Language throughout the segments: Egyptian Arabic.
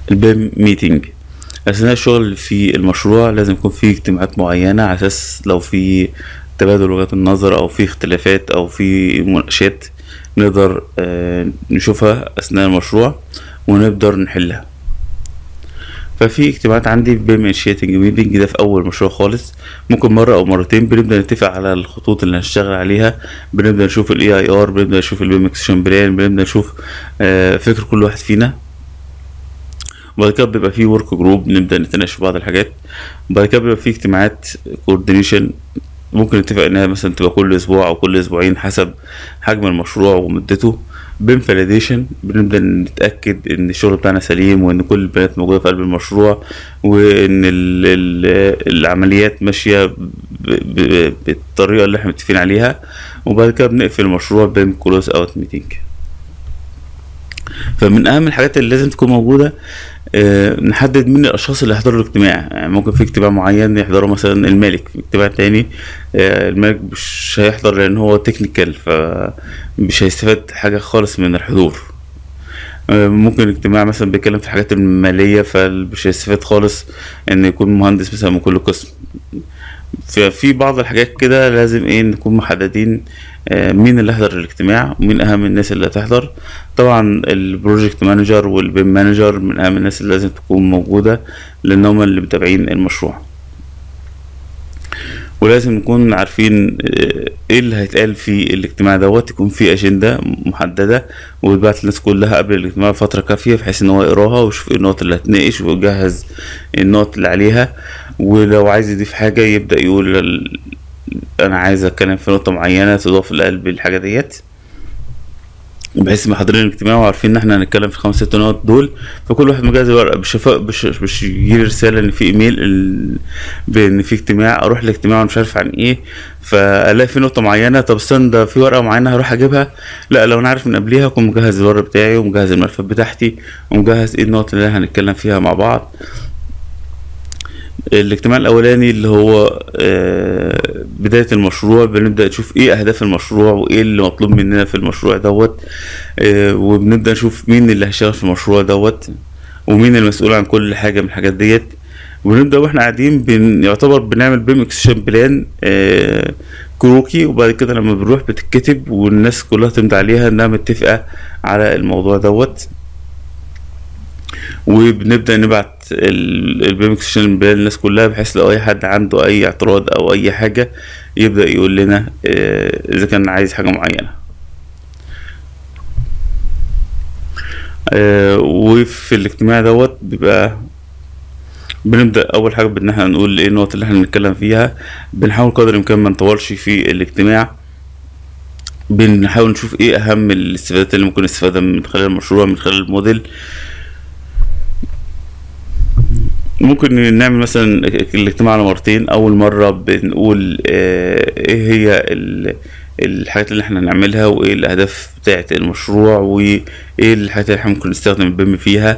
البيم ميتنج اثناء الشغل في المشروع لازم يكون في اجتماعات معينه على اساس لو في تبادل وجهات النظر او في اختلافات او في مناقشات نقدر آه، نشوفها اثناء المشروع ونقدر نحلها ففي اجتماعات عندي بيم انشيتنج ميتنج ده في اول مشروع خالص ممكن مره او مرتين بنبدا نتفق على الخطوط اللي هنشتغل عليها بنبدا نشوف الاي اي ار بنبدا نشوف البيم اكسشن بلان بنبدا نشوف آه، فكر كل واحد فينا وبعد كده بيبقى في ورك جروب نبدا نتناقش في بعض الحاجات وبعد كده بيبقى في اجتماعات كوردينيشن ممكن نتفق انها مثلا تبقى كل اسبوع او كل اسبوعين حسب حجم المشروع ومدته بيم فاليديشن بنبدا نتاكد ان الشغل بتاعنا سليم وان كل البيانات موجوده في قلب المشروع وان ال ال العمليات ماشيه ب- ب- بالطريقه اللي احنا متفقين عليها وبعد كده بنقفل المشروع بيم كلوز اوت ميتنج فمن اهم الحاجات اللي لازم تكون موجوده آه، نحدد مين الاشخاص اللي هيحضروا الاجتماع يعني ممكن في اجتماع معين يحضره مثلا المالك في اجتماع تاني آه، المالك مش هيحضر لان هو تكنيكال فمش هيستفاد حاجه خالص من الحضور آه، ممكن اجتماع مثلا بيتكلم في الحاجات الماليه فمش هيستفاد خالص ان يكون مهندس مثلا من كل قسم ففي بعض الحاجات كده لازم ايه نكون محددين آه، مين اللي هيحضر الاجتماع ومين اهم الناس اللي هتحضر طبعا البروجكت مانجر والبيم مانجر من اهم الناس اللي لازم تكون موجودة لان هم اللي متابعين المشروع ولازم نكون عارفين آه، ايه اللي هيتقال في الاجتماع دوت يكون في اجندة محددة وتبعت للناس كلها قبل الاجتماع بفترة كافية بحيث ان هو يقراها ويشوف ايه النقط اللي هتناقش ويجهز النقط اللي عليها ولو عايز يضيف حاجة يبدأ يقول ال- انا عايز اتكلم في نقطة معينة تضاف لقلب الحاجة ديت بحيث ما حاضرين الاجتماع وعارفين ان احنا هنتكلم في الخمس ست نقط دول فكل واحد مجهز ورقه مش هف- مش مش يجيلي رساله ان في ايميل ال- بان في اجتماع اروح الاجتماع ومش عارف عن ايه فالاقي في نقطه معينه طب استنى ده في ورقه معينه هروح اجيبها لا لو انا عارف من قبليها اكون مجهز الورق بتاعي ومجهز الملفات بتاعتي ومجهز ايه النقط اللي هنتكلم فيها مع بعض الاجتماع الاولاني اللي هو آه، بدايه المشروع بنبدا نشوف ايه اهداف المشروع وايه اللي مطلوب مننا في المشروع دوت آه، وبنبدا نشوف مين اللي هيشتغل في المشروع دوت ومين المسؤول عن كل حاجه من الحاجات ديت ونبدا واحنا قاعدين بن... يعتبر بنعمل بيم اكسشن بلان آه، كروكي وبعد كده لما بنروح بتتكتب والناس كلها تمضي عليها انها متفقه على الموضوع دوت وبنبدا نبعت البيم اكسشن بلان للناس كلها بحيث لو اي حد عنده اي اعتراض او اي حاجه يبدا يقول لنا آه، اذا كان عايز حاجه معينه آه، وفي الاجتماع دوت بيبقى بنبدا اول حاجه بان احنا نقول ايه النقط اللي احنا بنتكلم فيها بنحاول قدر الامكان ما نطولش في الاجتماع بنحاول نشوف ايه اهم الاستفادات اللي ممكن نستفادها من خلال المشروع من خلال الموديل ممكن نعمل مثلا الاجتماع على مرتين اول مره بنقول آه، ايه هي ال- الحاجات اللي احنا هنعملها وايه الاهداف بتاعه المشروع وايه الحاجات اللي احنا ممكن نستخدم البيم فيها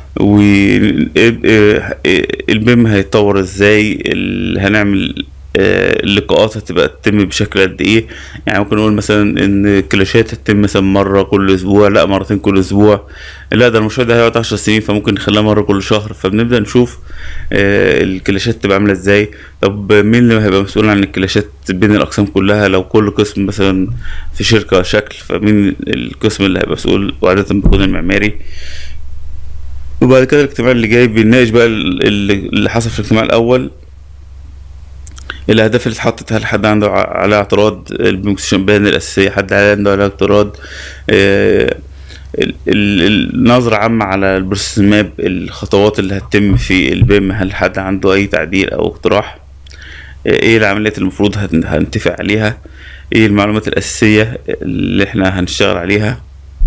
والبيم هيتطور ازاي ال- هنعمل آه، اللقاءات هتبقى تتم بشكل قد ايه يعني ممكن نقول مثلا ان الكلاشات هتتم مثلا مره كل اسبوع لا مرتين كل اسبوع لا ده المشروع ده هيقعد 10 سنين فممكن نخليها مره كل شهر فبنبدا نشوف آه، الكلاشات تبقى عامله ازاي طب مين اللي هيبقى مسؤول عن الكلاشات بين الاقسام كلها لو كل قسم مثلا في شركه شكل فمين القسم اللي هيبقى مسؤول وعاده بيكون المعماري وبعد كده الاجتماع اللي جاي بنناقش بقى ال- اللي اللي حصل في الاجتماع الاول الاهداف اللي اتحطت هل حد عنده ع- عليها اعتراض البنكسيشن بان الاساسيه حد عنده عليها اعتراض آه، ال- ال- النظرة عامة على البروسيس ماب الخطوات اللي هتتم في البيم هل حد عنده أي تعديل أو اقتراح آه، ايه العمليات اللي المفروض هن- هنتفق عليها ايه المعلومات الأساسية اللي احنا هنشتغل عليها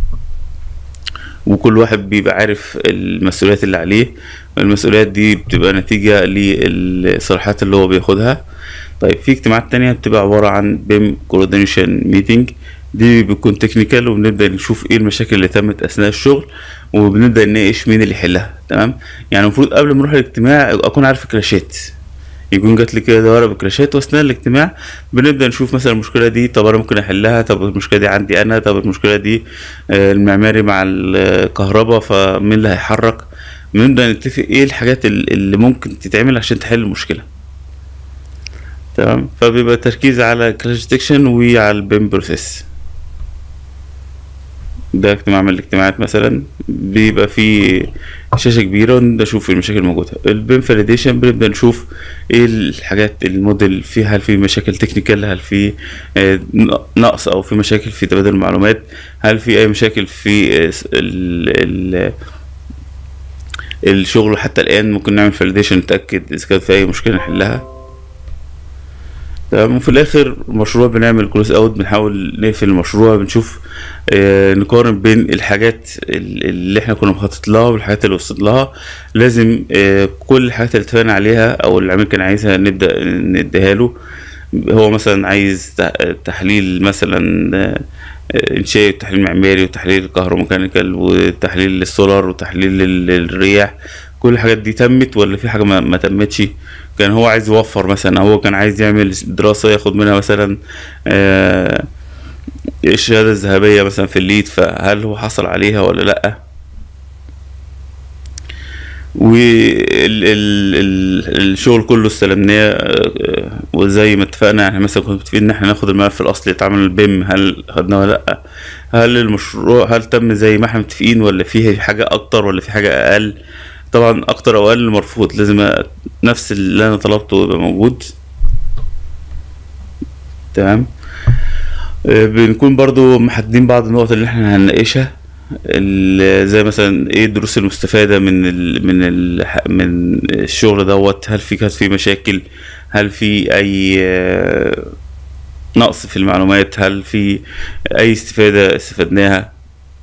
وكل واحد بيبقى عارف المسؤوليات اللي عليه المسؤوليات دي بتبقى نتيجة للصلاحيات اللي هو بياخدها طيب في اجتماعات تانية بتبقى عبارة عن بيم كوردينيشن ميتنج دي بيكون تكنيكال وبنبدأ نشوف ايه المشاكل اللي تمت أثناء الشغل وبنبدأ نناقش مين اللي يحلها تمام يعني المفروض قبل ما نروح الاجتماع أكون عارف الكلاشات يكون جات لي كده ورقه بكراشات واثناء الاجتماع بنبدا نشوف مثلا المشكله دي طب انا ممكن احلها طب المشكله دي عندي انا طب المشكله دي آه، المعماري مع الكهرباء فمين اللي هيحرك بنبدأ نتفق ايه الحاجات ال- اللي ممكن تتعمل عشان تحل المشكلة تمام فبيبقى تركيز على كلاش ديتكشن وعلى البيم بروسيس ده اجتماع من الاجتماعات مثلا بيبقى فيه شاشة كبيرة ونبدأ نشوف المشاكل الموجودة البيم فاليديشن بنبدأ نشوف ايه الحاجات الموديل فيه هل في مشاكل تكنيكال هل في آه، نقص او في مشاكل في تبادل المعلومات هل في اي مشاكل في آه، ال ال الشغل حتى الآن ممكن نعمل فاليديشن نتأكد إذا كان في أي مشكلة نحلها تمام وفي الآخر المشروع بنعمل كلوز أوت بنحاول نقفل المشروع بنشوف آه نقارن بين الحاجات ال- اللي احنا كنا مخطط لها والحاجات اللي وصلت لها لازم آه كل الحاجات اللي اتفقنا عليها أو اللي العميل كان عايزها نبدأ نديها له هو مثلا عايز تح- تحليل مثلا آه، آه، انشائي وتحليل معماري وتحليل كهروميكانيكال وتحليل السولار وتحليل ال- الرياح كل الحاجات دي تمت ولا في حاجه ما, ما تمتش كان هو عايز يوفر مثلا هو كان عايز يعمل دراسه ياخد منها مثلا آه، الشهاده الذهبيه مثلا في الليد فهل هو حصل عليها ولا لا والشغل كله استلمناه آه، وزي ما اتفقنا احنا مثلا كنا متفقين ان احنا ناخد الملف الاصلي اللي اتعمل البيم هل خدناه ولا لا هل المشروع هل تم زي ما احنا متفقين ولا فيه حاجه اكتر ولا في حاجه اقل طبعا اكتر او اقل مرفوض لازم أ- نفس اللي انا طلبته يبقى موجود تمام آه، بنكون برضو محددين بعض النقط اللي احنا هنناقشها ال- زي مثلا ايه الدروس المستفادة من ال من ال من الشغل دوت هل في كانت في مشاكل هل في اي آه، نقص في المعلومات هل في اي استفادة استفدناها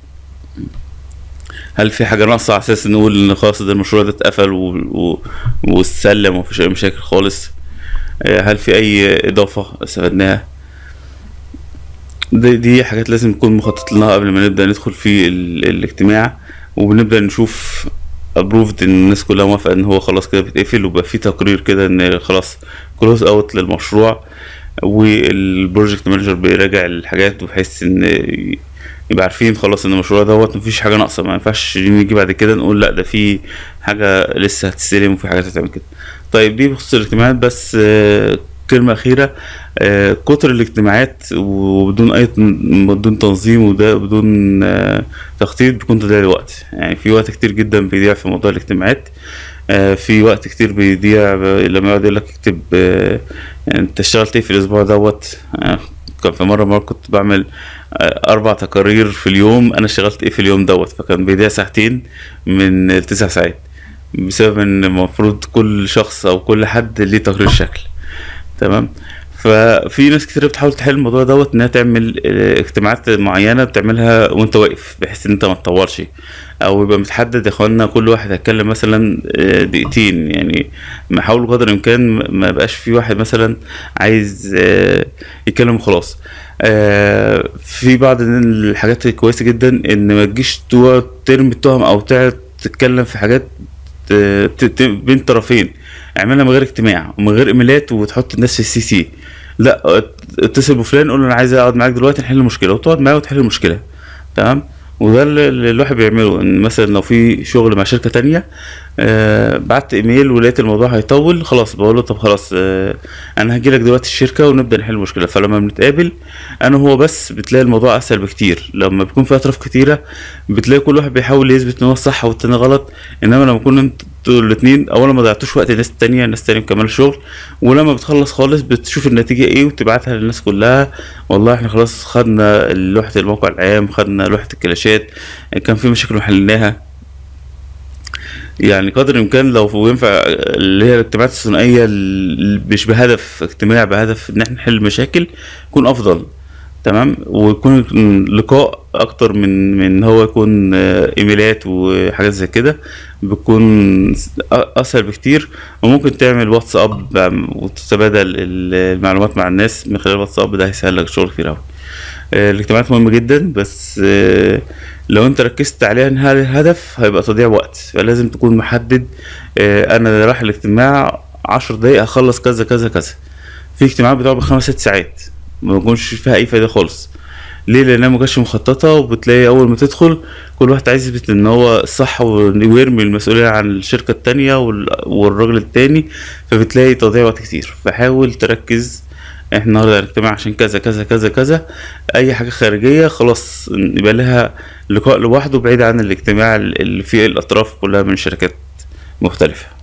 هل في حاجة ناقصة على اساس نقول ان خلاص ده المشروع ده اتقفل و- و- واتسلم ومفيش اي مشاكل خالص آه، هل في اي اضافة استفدناها دي, دي حاجات لازم نكون مخطط لها قبل ما نبدأ ندخل في ال... الاجتماع وبنبدأ نشوف ابروفد ان الناس كلها موافقة ان هو خلاص كده بيتقفل وبقى في تقرير كده ان خلاص كلوز اوت للمشروع والبروجكت مانجر بيراجع الحاجات بحيث ان يبقى عارفين خلاص ان المشروع دوت مفيش حاجة ناقصة ما ينفعش نيجي بعد كده نقول لا ده في حاجة لسه هتستلم وفي حاجات هتعمل كده طيب دي بخصوص الاجتماعات بس آه، كلمة أخيرة آه، كتر الاجتماعات وبدون أي بدون تنظيم وده بدون آه، تخطيط بيكون تضييع الوقت يعني في وقت كتير جدا بيضيع في موضوع الاجتماعات آه، في وقت كتير بيضيع ب- لما يقعد يقول لك اكتب آه، يعني انت اشتغلت ايه في الاسبوع دوت آه، كان في مره مره كنت بعمل آه، اربع تقارير في اليوم انا اشتغلت ايه في اليوم دوت فكان بيضيع ساعتين من التسع ساعات بسبب ان المفروض كل شخص او كل حد ليه تقرير شكل تمام ففي ناس كتير بتحاول تحل الموضوع دوت انها تعمل آه، اجتماعات معينه بتعملها وانت واقف بحيث ان انت ما تطولش او يبقى متحدد يا اخوانا كل واحد هيتكلم مثلا آه، دقيقتين يعني نحاول قدر الامكان ما- ما يبقاش في واحد مثلا عايز آه، يتكلم وخلاص آه، في بعض من الحاجات الكويسه جدا ان ما تجيش تقعد ترمي التهم او تقعد تتكلم في حاجات ت- ت- ت- بين طرفين اعملها من غير اجتماع ومن غير ايميلات وتحط الناس في السي سي لا ات- اتصل بفلان قول له انا عايز اقعد معاك دلوقتي نحل المشكله وتقعد معاه وتحل المشكله تمام وده اللي اللي الواحد بيعمله ان مثلا لو في شغل مع شركه تانية آه بعت ايميل ولقيت الموضوع هيطول خلاص بقول له طب خلاص آه انا هجي لك دلوقتي الشركه ونبدا نحل المشكله فلما بنتقابل انا وهو بس بتلاقي الموضوع اسهل بكتير لما بيكون في اطراف كتيره بتلاقي كل واحد بيحاول يثبت ان هو صح والتاني غلط انما لما يكون انتوا الاتنين اولا ما ضيعتوش وقت الناس التانية الناس التانية مكملة الشغل ولما بتخلص خالص بتشوف النتيجة ايه وتبعتها للناس كلها والله احنا خلاص خدنا لوحة الموقع العام خدنا لوحة الكلاشات كان في مشاكل وحليناها يعني قدر الامكان لو ينفع اللي هي الاجتماعات الثنائيه ال- مش بهدف اجتماع بهدف ان احنا نحل مشاكل يكون افضل تمام ويكون لقاء اكتر من من ان هو يكون آه، ايميلات وحاجات زي كده بيكون س- أ- اسهل بكتير وممكن تعمل واتساب آم، وتتبادل ال- المعلومات مع الناس من خلال الواتساب ده هيسهل لك الشغل كتير اوي آه، الاجتماعات مهمة جدا بس آه، لو انت ركزت عليها انها الهدف هيبقى تضييع وقت فلازم تكون محدد آه، انا رايح الاجتماع عشر دقايق هخلص كذا كذا كذا في اجتماعات بتقعد بخمس ست ساعات ما بيكونش فيها اي فايدة خالص ليه لانها ما كانتش مخططه وبتلاقي اول ما تدخل كل واحد عايز يثبت ان هو الصح ويرمي المسؤوليه عن الشركه التانية وال- والراجل التاني فبتلاقي تضييع وقت كتير فحاول تركز احنا النهارده هنجتمع عشان كذا كذا كذا كذا اي حاجه خارجيه خلاص يبقى لها لقاء لوحده بعيد عن الاجتماع اللي فيه الاطراف كلها من شركات مختلفه